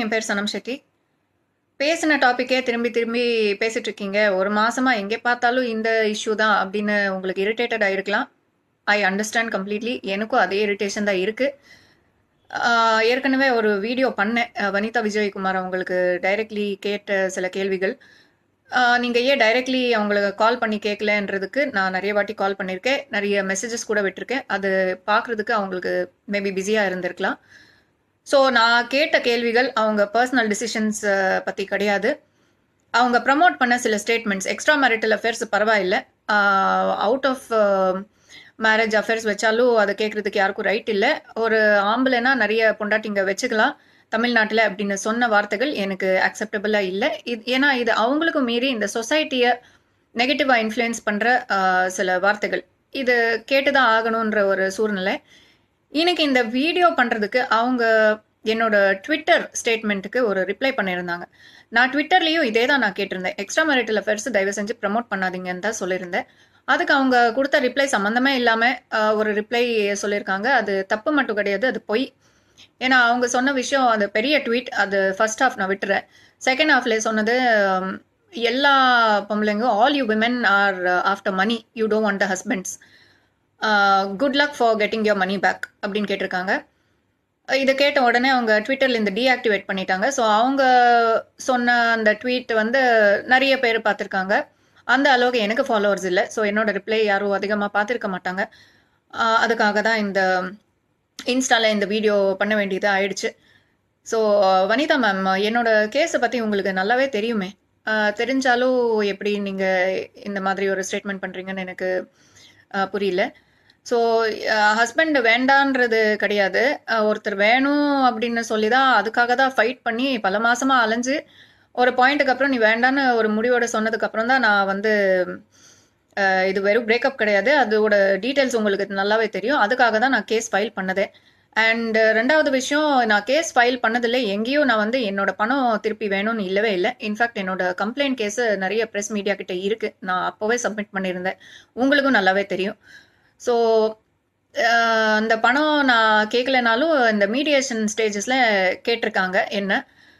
என் பேர் சனம் ஷெட்டி பேசின டாப்பிக்கே திரும்பி திரும்பி பேசிட்டு இருக்கீங்க ஒரு மாசமா எங்கே பார்த்தாலும் இந்த இஷ்யூ தான் அப்படின்னு உங்களுக்கு இரிட்டேட்டட் ஆயிருக்கலாம் ஐ அண்டர்ஸ்டாண்ட் கம்ப்ளீட்லி எனக்கும் அதே இரிட்டேஷன் தான் இருக்கு ஆஹ் ஏற்கனவே ஒரு வீடியோ பண்ணேன் அஹ் வனிதா விஜயகுமார் அவங்களுக்கு டைரக்ட்லி கேட்ட சில கேள்விகள் ஆஹ் நீங்க ஏன் டைரக்ட்லி அவங்களுக்கு கால் பண்ணி கேட்கலன்றதுக்கு நான் நிறைய வாட்டி கால் பண்ணியிருக்கேன் நிறைய மெசேஜஸ் கூட விட்டிருக்கேன் அது பார்க்கறதுக்கு அவங்களுக்கு மேபி பிஸியாக இருந்திருக்கலாம் ஸோ நான் கேட்ட கேள்விகள் அவங்க பர்சனல் டிசிஷன்ஸ் பற்றி கிடையாது அவங்க ப்ரமோட் பண்ண சில ஸ்டேட்மெண்ட்ஸ் எக்ஸ்ட்ரா மேரிட்டல் அஃபேர்ஸ் பரவாயில்லை அவுட் ஆஃப் மேரேஜ் அஃபேர்ஸ் வச்சாலும் அதை கேட்கறதுக்கு யாருக்கும் ரைட் இல்லை ஒரு ஆம்பளைனா நிறைய பொண்டாட்டிங்க வச்சுக்கலாம் தமிழ்நாட்டில் அப்படின்னு சொன்ன வார்த்தைகள் எனக்கு அக்செப்டபிளாக இல்லை இது ஏன்னா இது அவங்களுக்கு மீறி இந்த சொசைட்டியை நெகட்டிவாக இன்ஃப்ளூயன்ஸ் பண்ணுற சில வார்த்தைகள் இது கேட்டுதான் ஆகணுன்ற ஒரு சூழ்நிலை இன்னைக்கு இந்த வீடியோ பண்ணுறதுக்கு அவங்க என்னோட ட்விட்டர் ஸ்டேட்மெண்ட்டுக்கு ஒரு ரிப்ளை பண்ணியிருந்தாங்க நான் ட்விட்டர்லேயும் இதே தான் நான் கேட்டிருந்தேன் எக்ஸ்ட்ரா மேரிட்டல் அஃபேர்ஸ் தயவு செஞ்சு ப்ரமோட் பண்ணாதீங்கன்னு தான் சொல்லியிருந்தேன் அதுக்கு அவங்க கொடுத்த ரிப்ளை சம்மந்தமே இல்லாமல் ஒரு ரிப்ளை சொல்லியிருக்காங்க அது தப்பு மட்டும் கிடையாது அது பொய் ஏன்னா அவங்க சொன்ன விஷயம் அது பெரிய ட்வீட் அது ஃபர்ஸ்ட் ஹாஃப் நான் விட்டுறேன் செகண்ட் ஹாஃப்ல சொன்னது um, எல்லா பொம்பளைங்க all you women are after money you don't want the husbands good luck for getting your money back அப்படின்னு கேட்டிருக்காங்க இதை கேட்ட உடனே அவங்க ட்விட்டர்ல இந்த டீஆக்டிவேட் பண்ணிட்டாங்க ஸோ அவங்க சொன்ன அந்த ட்வீட் வந்து நிறைய பேர் பார்த்துருக்காங்க அந்த அளவுக்கு எனக்கு ஃபாலோவர்ஸ் இல்லை ஸோ என்னோட ரிப்ளை யாரும் அதிகமாக பார்த்துருக்க மாட்டாங்க ஆஹ் அதுக்காக தான் இந்த இன்ஸ்டால இந்த வீடியோ பண்ண வேண்டியது ஆயிடுச்சு ஸோ வனிதா மேம் என்னோட கேஸை பற்றி உங்களுக்கு நல்லாவே தெரியுமே ஆஹ் தெரிஞ்சாலும் எப்படி நீங்கள் இந்த மாதிரி ஒரு ஸ்டேட்மெண்ட் பண்ணுறீங்கன்னு எனக்கு ஆஹ் புரியல ஸோ ஹஸ்பண்ட் வேண்டான்றது கிடையாது அஹ் ஒருத்தர் வேணும் அப்படின்னு சொல்லி தான் அதுக்காக தான் ஃபைட் பண்ணி பல மாசமா அலைஞ்சு ஒரு பாயிண்ட்டுக்கு அப்புறம் நீ வேண்டான்னு ஒரு முடிவோட சொன்னதுக்கு அப்புறம் தான் நான் வந்து அஹ் இது வெறும் பிரேக்கப் கிடையாது அதோட டீட்டெயில்ஸ் உங்களுக்கு நல்லாவே தெரியும் அதுக்காக தான் நான் கேஸ் ஃபைல் பண்ணதே அண்ட் ரெண்டாவது விஷயம் நான் கேஸ் ஃபைல் பண்ணதில்லை எங்கேயும் நான் வந்து என்னோட பணம் திருப்பி வேணும்னு இல்லவே இல்லை இன்ஃபேக்ட் என்னோட கம்ப்ளைண்ட் கேஸ் நிறைய ப்ரெஸ் மீடியா கிட்ட இருக்கு நான் அப்போவே சப்மிட் பண்ணியிருந்தேன் உங்களுக்கும் நல்லாவே தெரியும் ஸோ அந்த பணம் நான் கேட்கலனாலும் இந்த மீடியேஷன் ஸ்டேஜஸில் கேட்டிருக்காங்க என்ன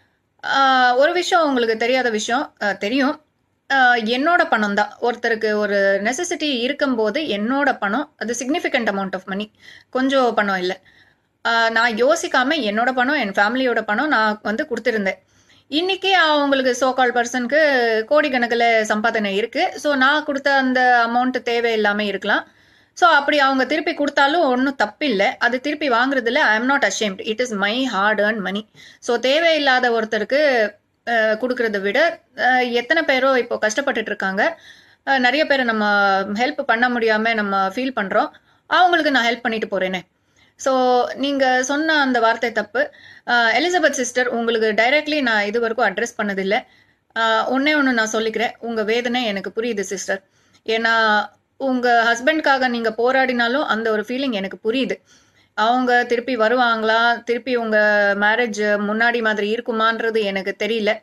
ஆஹ் ஒரு விஷயம் உங்களுக்கு தெரியாத விஷயம் ஆஹ் தெரியும் ஆஹ் என்னோட பணம் தான் ஒருத்தருக்கு ஒரு நெசசிட்டி இருக்கும்போது என்னோட பணம் அது சிக்னிஃபிகண்ட் அமௌண்ட் ஆஃப் மணி கொஞ்சம் பணம் இல்லை நான் யோசிக்காம என்னோட பணம் என் ஃபேமிலியோட பணம் நான் வந்து கொடுத்துருந்தேன் இன்னைக்கு அவங்களுக்கு சோகால் பர்சனுக்கு கோடிக்கணக்கில் சம்பாதனை இருக்கு ஸோ நான் கொடுத்த அந்த அமௌண்ட் தேவையில்லாமல் இருக்கலாம் ஸோ அப்படி அவங்க திருப்பி கொடுத்தாலும் ஒன்றும் தப்பில்லை அது திருப்பி வாங்குறதுல I am not ashamed it is my hard earn money so தேவையில்லாத ஒருத்தருக்கு அஹ், கொடுக்கறத விட அஹ், எத்தனை பேரோ இப்போ கஷ்டப்பட்டுட்டு இருக்காங்க அஹ், நிறைய பேரை நம்ம ஹெல்ப் பண்ண முடியாம நம்ம ஃபீல் பண்றோம் அவங்களுக்கு நான் ஹெல்ப் பண்ணிட்டு போறேனே ஸோ நீங்க சொன்ன அந்த வார்த்தை தப்பு அஹ், எலிசபெத் சிஸ்டர் உங்களுக்கு டைரக்ட்லி நான் இது வரைக்கும் அட்ரஸ் பண்ணதில்லை அஹ், ஒண்ணே ஒன்று நான் சொல்லிக்கிறேன் உங்க வேதனை எனக்கு புரியுது சிஸ்டர் ஏன்னா உங்க ஹஸ்பண்ட்காக நீங்க போராடினாலும் அந்த ஒரு ஃபீலிங் எனக்கு புரியுது அவங்க திருப்பி வருவாங்களா திருப்பி உங்க மேரேஜ் முன்னாடி மாதிரி இருக்குமான்றது எனக்கு தெரியல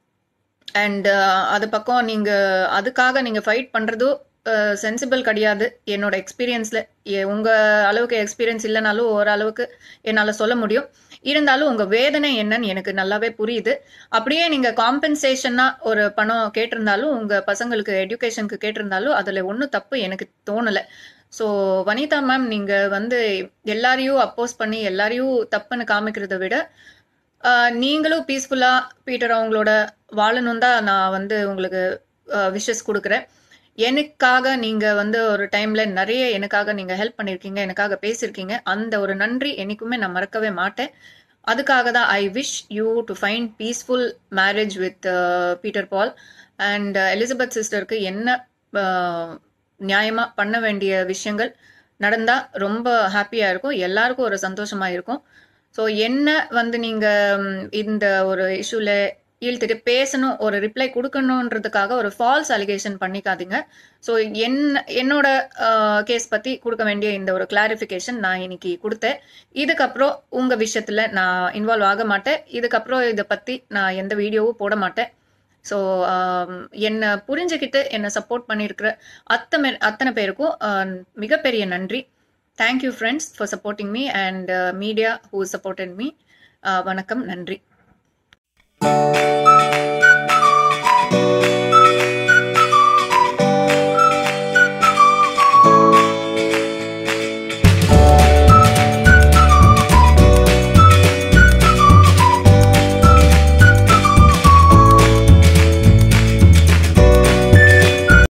அண்ட் அது பக்கம் நீங்க அதுக்காக நீங்க ஃபைட் பண்றதும் சென்சிபிள் கிடையாது என்னோட எக்ஸ்பீரியன்ஸ்ல உங்க அளவுக்கு எக்ஸ்பீரியன்ஸ் இல்லைனாலும் ஓரளவுக்கு என்னால சொல்ல முடியும் இருந்தாலும் உங்க வேதனை என்னன்னு எனக்கு நல்லாவே புரியுது அப்படியே நீங்க காம்பன்சேஷனா ஒரு பணம் கேட்டிருந்தாலும் உங்க பசங்களுக்கு எஜுகேஷனுக்கு கேட்டிருந்தாலும் அதுல ஒன்றும் தப்பு எனக்கு தோணல ஸோ வனிதா மேம் நீங்க வந்து எல்லாரையும் அப்போஸ் பண்ணி எல்லாரையும் தப்புன்னு காமிக்கிறத விட ஆஹ், நீங்களும் பீஸ்ஃபுல்லா பீட்டர் அவங்களோட வாழணும் தான் நான் வந்து உங்களுக்கு விஷஸ் கொடுக்குறேன் எனக்காக நீங்க வந்து ஒரு டைம்ல நிறைய எனக்காக நீங்க ஹெல்ப் பண்ணிருக்கீங்க எனக்காக பேசியிருக்கீங்க அந்த ஒரு நன்றி என்னைக்குமே நான் மறக்கவே மாட்டேன் அதுக்காக தான் I wish you to find peaceful marriage with Peter Paul and Elizabeth சிஸ்டருக்கு என்ன ஆஹ், நியாயமா பண்ண வேண்டிய விஷயங்கள் நடந்தா ரொம்ப ஹாப்பியா இருக்கும் எல்லாருக்கும் ஒரு சந்தோஷமா இருக்கும் ஸோ என்ன வந்து நீங்க ம், இந்த ஒரு இஷ்யூல இழுத்துட்டு பேசணும் ஒரு ரிப்ளை கொடுக்கணுன்றதுக்காக ஒரு ஃபால்ஸ் அலிகேஷன் பண்ணிக்காதீங்க ஸோ என் என்னோட கேஸ் பத்தி கொடுக்க வேண்டிய இந்த ஒரு கிளாரிஃபிகேஷன் நான் இன்னைக்கு கொடுத்தேன் இதுக்கப்புறம் உங்க விஷயத்துல நான் இன்வால்வ் ஆக மாட்டேன் இதுக்கப்புறம் இதை பத்தி நான் எந்த வீடியோவும் போட மாட்டேன் ஸோ என்னை புரிஞ்சுக்கிட்டு என்னை சப்போர்ட் பண்ணியிருக்கிற அத்தனை அத்தனை பேருக்கும் ஆஹ், மிகப்பெரிய நன்றி thank you friends for supporting me and media who supported me வணக்கம் நன்றி Thank